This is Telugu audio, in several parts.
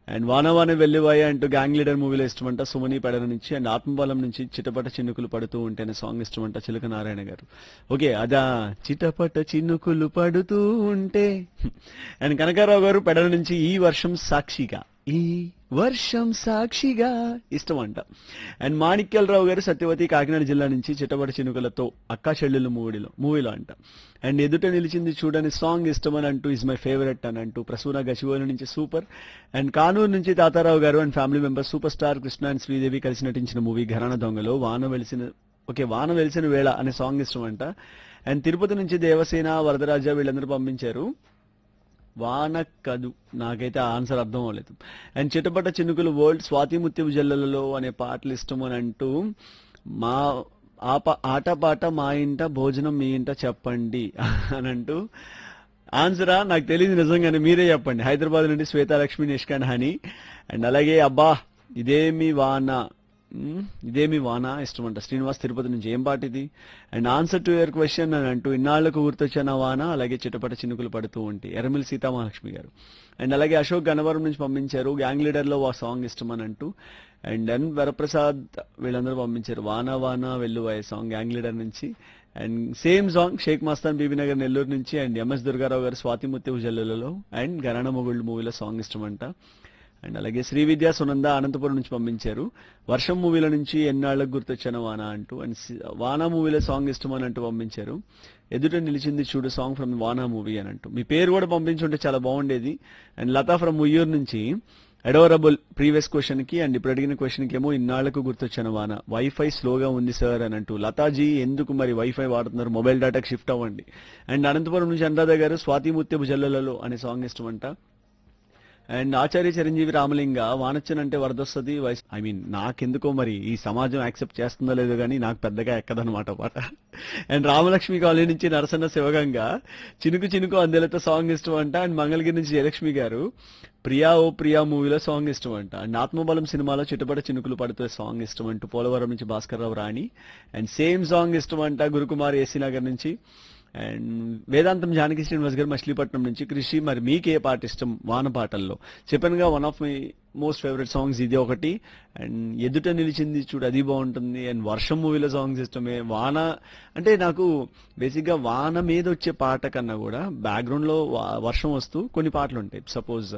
అండ్ వానవాన వెల్లివాయ అంటూ గ్యాంగ్ లీడర్ మూవీలో ఇష్టమంట సుమని పెడల నుంచి అండ్ ఆత్మబలం నుంచి చిటపట చినుకులు పడుతూ ఉంటేనే సాంగ్ ఇష్టమంట చిలుక నారాయణ గారు ఓకే అదా చిటపట చినుకులు పడుతూ ఉంటే అండ్ కనకారావు గారు పెడల నుంచి ఈ వర్షం సాక్షిగా ఈ వర్షం సాక్షిగా ఇష్టం అంట అండ్ మాణిక్యాలరావు గారు సత్యవతి కాకినాడ జిల్లా నుంచి చిట్టబడి చినుకలతో అక్కా చెల్లెళ్ళు మూవీలో మూవీలో అంట అండ్ ఎదుట నిలిచింది చూడని సాంగ్ ఇష్టం అని అంటూ ఇస్ మై ఫేవరెట్ అని అంటూ ప్రసూన గచ్చిబోలి నుంచి సూపర్ అండ్ కానూరు నుంచి Tatarao garu and family member super star Krishna and Sridevi కలిసి నటించిన మూవీ ఘరాన దొంగలో వాన వెలిసిన ఓకే వాన వెలిసిన వేళ అనే సాంగ్ ఇష్టం అంట అండ్ తిరుపతి నుంచి దేవసేన వరదరాజ వీళ్ళందరూ పంపించారు వాన కదు నాకైతే ఆ ఆన్సర్ అర్థం అవ్వలేదు అండ్ చిటపట చినుకులు వరల్డ్ స్వాతి ముత్యపు జల్లలలో అనే పాటలు ఇష్టం అని అంటూ మా ఆ పా- ఆట పాట మా ఇంట భోజనం మీ ఇంట చెప్పండి అని అంటూ ఆన్సరా నాకు తెలియదు నిజంగానే మీరే చెప్పండి హైదరాబాద్ నుండి శ్వేతాలక్ష్మి నిష్కాన్ హనీ అండ్ అలాగే అబ్బా ఇదేమి వాన మ్, ఇదేమి వాన ఇష్టమంట శ్రీనివాస్ తిరుపతి నుంచి ఏం పాట ఇది and answer to your question అని అంటూ ఇన్నాళ్లకు గుర్తొచ్చిన వాన అలాగే చిటపట చినుకులు పడుతూ ఉంటాయి ఎర్రమిల్ సీతామహాలక్ష్మి గారు అండ్ అలాగే అశోక్ గన్నవరం నుంచి పంపించారు గ్యాంగ్ లీడర్ లో ఆ సాంగ్ ఇష్టం అని అంటూ అండ్ ఎన్ వరప్రసాద్ వీళ్ళందరూ పంపించారు వాన వాన వెల్లువాయ సాంగ్ గ్యాంగ్ లీడర్ నుంచి and same song Shaik Mastan Bibinagar Nellore నుంచి అండ్ ఎంఎస్ దుర్గారావు గారు స్వాతి ముత్యపు జల్లులలో అండ్ గరణ మొగుళ్ళు మూవీలో సాంగ్ ఇష్టం అంట అండ్ అలాగే శ్రీ విద్యా సునంద అనంతపురం నుంచి పంపించారు వర్షం మూవీల నుంచి ఎన్నాళ్ళకు గుర్తొచ్చిన వాన అంటూ అండ్ సి- వాన మూవీలో సాంగ్ ఇష్టం అని అంటూ పంపించారు ఎదుట నిలిచింది చూడు సాంగ్ ఫ్రమ్ వానా మూవీ అని అంటూ మీ పేరు కూడా పంపించుంటే చాలా బాగుండేది అండ్ లతా ఫ్రమ్ ఉయ్యూరు నుంచి అడోరబుల్ ప్రీవియస్ క్వశ్చన్ కి అండ్ ఇప్పుడు అడిగిన క్వశ్చన్ కి ఏమో ఇన్నాళ్లకు గుర్తొచ్చిన వాన వైఫై స్లోగా ఉంది సార్ అని అంటూ లతాజీ ఎందుకు మరి వైఫై వాడుతున్నారు మొబైల్ డేటాకి షిఫ్ట్ అవ్వండి అండ్ అనంతపురం నుంచి అనురాధ గారు స్వాతి ముత్యపు జల్లలలో అనే సాంగ్ ఇష్టం అంట అండ్ ఆచార్య చిరంజీవి రామలింగ వానొచ్చనంటే వరదొస్తుంది వయసు ఐ మీన్ నాకెందుకో మరి ఈ సమాజం యాక్సెప్ట్ చేస్తుందో లేదో కానీ నాకు పెద్దగా ఎక్కదనమాట పాట అండ్ రామలక్ష్మి కాలనీ నుంచి నరసన్న శివగంగ చినుకు చినుకు అందెలతో సాంగ్ ఇష్టం అంట అండ్ మంగళగిరి నుంచి జయలక్ష్మి గారు ప్రియా ఓ ప్రియా మూవీలో సాంగ్ ఇష్టం అంట అండ్ ఆత్మబలం సినిమాలో చిటపట చినుకులు పడుతూ సాంగ్ ఇష్టం అంటూ పోలవరం నుంచి Bhaskar Rao Rani and same song ఇష్టం అంట గురుకుమార్ ఏసీ నగర్ నుంచి అండ్ వేదాంతం జానకి శ్రీనివాస్ గారు మచిలీపట్నం నుంచి కృషి మరి మీకు ఏ పాట ఇష్టం వాన పాటల్లో చెప్పానుగా one of my most favourite songs ఇది ఒకటి అండ్ ఎదుట నిలిచింది చూడు అది బాగుంటుంది అండ్ వర్షం మూవీలో సాంగ్స్ ఇష్టమే వాన అంటే నాకు బేసిక్గా వాన మీద వచ్చే పాట కన్నా కూడా బ్యాక్గ్రౌండ్ లో వా- వర్షం వస్తూ కొన్ని పాటలు ఉంటాయి సపోజ్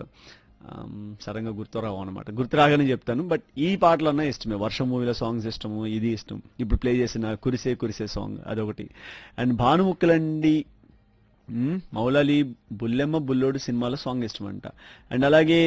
సడన్ గా గుర్తురావు అనమాట గుర్తు రాగానే చెప్తాను బట్ ఈ పాటలన్నా ఇష్టమే వర్షం మూవీలో సాంగ్స్ ఇష్టము ఇది ఇష్టం ఇప్పుడు ప్లే చేసిన కురిసే కురిసే సాంగ్ అదొకటి అండ్ భానుముక్కలండి మ్మ్, మౌలాలి బుల్లెమ్మ బుల్లోడు సినిమాలో సాంగ్ ఇష్టం అంట అండ్ అలాగే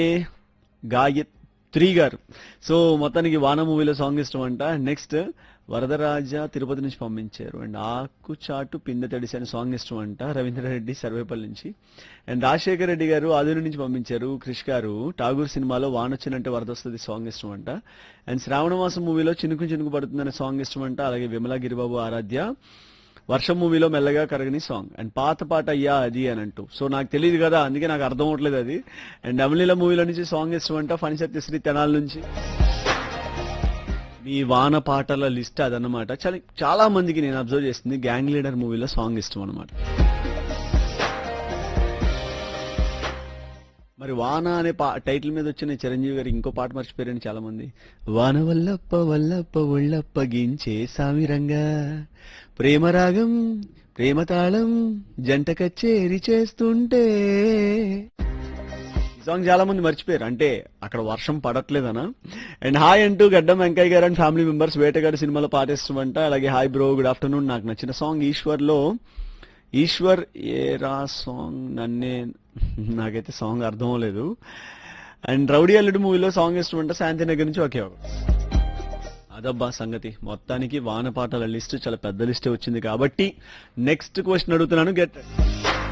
గాయత్రి గారు సో మొత్తానికి వాన మూవీలో సాంగ్ ఇష్టం అంట నెక్స్ట్ వరదరాజ తిరుపతి నుంచి పంపించారు అండ్ ఆకు చాటు పిందె తడిసి అనే సాంగ్ ఇష్టం అంట రవీంద్రారెడ్డి సర్వేపల్లి నుంచి అండ్ రాజశేఖర్ రెడ్డి గారు ఆదూరు నుంచి పంపించారు క్రిష్ గారు ఠాగూర్ సినిమాలో వానొచ్చినంటే వరదొస్తుంది సాంగ్ ఇష్టం అంట అండ్ శ్రావణ మాసం మూవీలో చినుకు చినుకు పడుతుందనే సాంగ్ ఇష్టం అంట అలాగే విమలా గిరిబాబు ఆరాధ్య వర్షం మూవీలో మెల్లగా కరగని సాంగ్ అండ్ పాత పాట అయ్యా అది అని అంటూ సో నాకు తెలియదు కదా అందుకే నాకు అర్థం అవట్లేదు అది అండ్ అమలీల మూవీలో నుంచి సాంగ్ ఇష్టం అంట ఫణి సత్యశ్రీ తెనాల నుంచి మీ వాన పాటల లిస్ట్ అదన్నమాట చాలా చాలా మందికి నేను అబ్జర్వ్ చేస్తుంది గ్యాంగ్ లీడర్ మూవీలో సాంగ్ ఇష్టం అనమాట మరి వాన అనే పా టైటిల్ మీద వచ్చిన చిరంజీవి గారు ఇంకో పాట మర్చిపోయారని చాలా మంది వాన వల్లప్ప వల్లప్ప ఒళ్ళప్ప గించే సామిరంగా ప్రేమ రాగం ప్రేమ తాళం జంట కచ్చేరి చేస్తుంటే ఈ సాంగ్ చాలా మంది మర్చిపోయారు అంటే అక్కడ వర్షం పడట్లేదనా అండ్ హాయ్ అంటూ గడ్డం వెంకయ్య గారు అండ్ ఫ్యామిలీ మెంబర్స్ వేటగాడి సినిమాలో పాటిస్తామంట అలాగే హాయ్ బ్రో గుడ్ ఆఫ్టర్నూన్ నాకు నచ్చిన సాంగ్ ఈశ్వర్ లో ఈశ్వర్ ఏరా సాంగ్ నన్నే నాకైతే సాంగ్ అర్థం అవ్వలేదు అండ్ రౌడీ అల్లుడు మూవీలో సాంగ్ ఇష్టం అంటే శాంతినగర్ నుంచి ఒకే ఒక అదబ్బా సంగతి మొత్తానికి వాన పాటల లిస్ట్ చాలా పెద్ద లిస్టే వచ్చింది కాబట్టి నెక్స్ట్ క్వశ్చన్ అడుగుతున్నాను గెట్